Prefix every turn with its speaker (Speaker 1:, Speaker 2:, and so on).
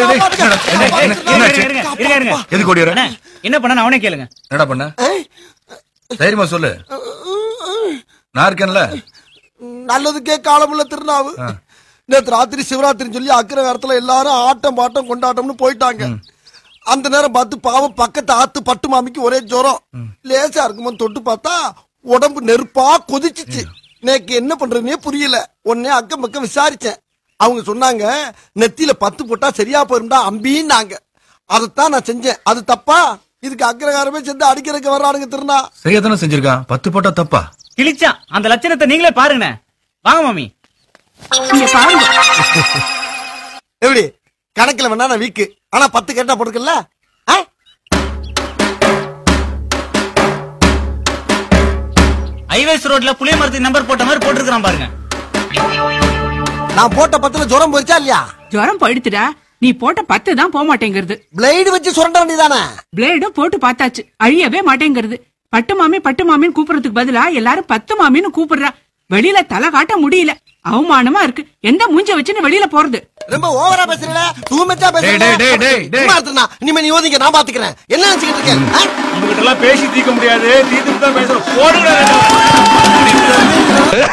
Speaker 1: டேய்,
Speaker 2: காப்பாத்துங்க.
Speaker 1: என்னடா, என்ன, என்ன,
Speaker 2: காப்பாத்துங்க.
Speaker 1: என்னாச்சு?
Speaker 3: இருங்க, இருங்க, இருங்க.
Speaker 1: எதுக்கு ஓடி வர
Speaker 3: அண்ணே, என்ன பண்ண அவனே கேளுங்க
Speaker 1: என்னடா பண்ண
Speaker 2: ஏய்,
Speaker 1: தைரியமா சொல்லு நான் இருக்கேன்ல
Speaker 2: நல்லதுக்கே காலமுள்ள திருநாவு நேத்து ராத்திரி சிவராத்திரின்னு சொல்லி அக்கிரகாரத்துல எல்லாரும் ஆட்டம் பாட்டம் கொண்டாட்டம்னு போயிட்டாங்க அந்த நேரம் பார்த்து பாவம் பக்கத்து ஆத்து பட்டு மாமிக்கு ஒரே ஜுரம் லேசா இருக்குமோ தொட்டு பார்த்தா உடம்பு நெருப்பா கொதிச்சுச்சு நேக்கு என்ன பண்றதுனே புரியல உடனே அக்கம் பக்கம் விசாரிச்சேன் அவங்க சொன்னாங்க நெத்தியில பத்து போட்டா சரியா போயிரும்டா அம்பின்னாங்க அதைத்தான் நான் செஞ்சேன் அது தப்பா இதுக்கு அக்கிரகாரமே சேர்ந்து அடிக்கிறதுக்கு வர்றானுங்க திருநா
Speaker 1: சரியா தானே செஞ்சிருக்கான் பத்து போட்டா தப்பா
Speaker 3: கிழிச்சான் அந்த லட்சணத்தை நீங்களே பாருங்கண்ணே வாங்க மாமி
Speaker 4: இங்க பாருங்க
Speaker 2: எப்படி கணக்குல வேணா நான் வீக்கு ஆனா பத்து கேட்டா போட்டுக்கல
Speaker 3: ஹைவேஸ் ரோட்ல புளிய மரத்துக்கு நம்பர் போட்ட மாதிரி போட்டிருக்கான் பாருங்க
Speaker 2: நான் போட்ட பத்துல ஜுரம் போயிருச்சா இல்லையா
Speaker 4: ஜுரம் போயிடுத்துடா நீ போட்ட பத்து தான் போக மாட்டேங்கிறது
Speaker 2: பிளேடு வச்சு சுரண்ட வேண்டியதானே
Speaker 4: பிளேடும் போட்டு பார்த்தாச்சு அழியவே மாட்டேங்கிறது பட்டு மாமி பட்டு மாமின்னு கூப்பிடுறதுக்கு பதிலா எல்லாரும் பத்து மாமின்னு கூப்பிடுறா வெளியில தலை காட்ட முடியல அவமானமா இருக்கு எந்த மூஞ்ச வச்சுன்னு வெளியில போறது
Speaker 2: ரொம்ப ஓவரா பேசுறல தூமெச்சா
Speaker 1: டேய், டேய், டேய், டேய், டேய்.
Speaker 2: பேசுறேன் இனிமே நீ ஓதிங்க நான் பாத்துக்கிறேன் என்ன நினைச்சுக்கிட்டு இருக்கேன் ஆ?
Speaker 5: இவங்கிட்ட எல்லாம் பேசி தீர்க்க முடியாது தீர்த்துட்டு தான் பேசணும் போடுங்க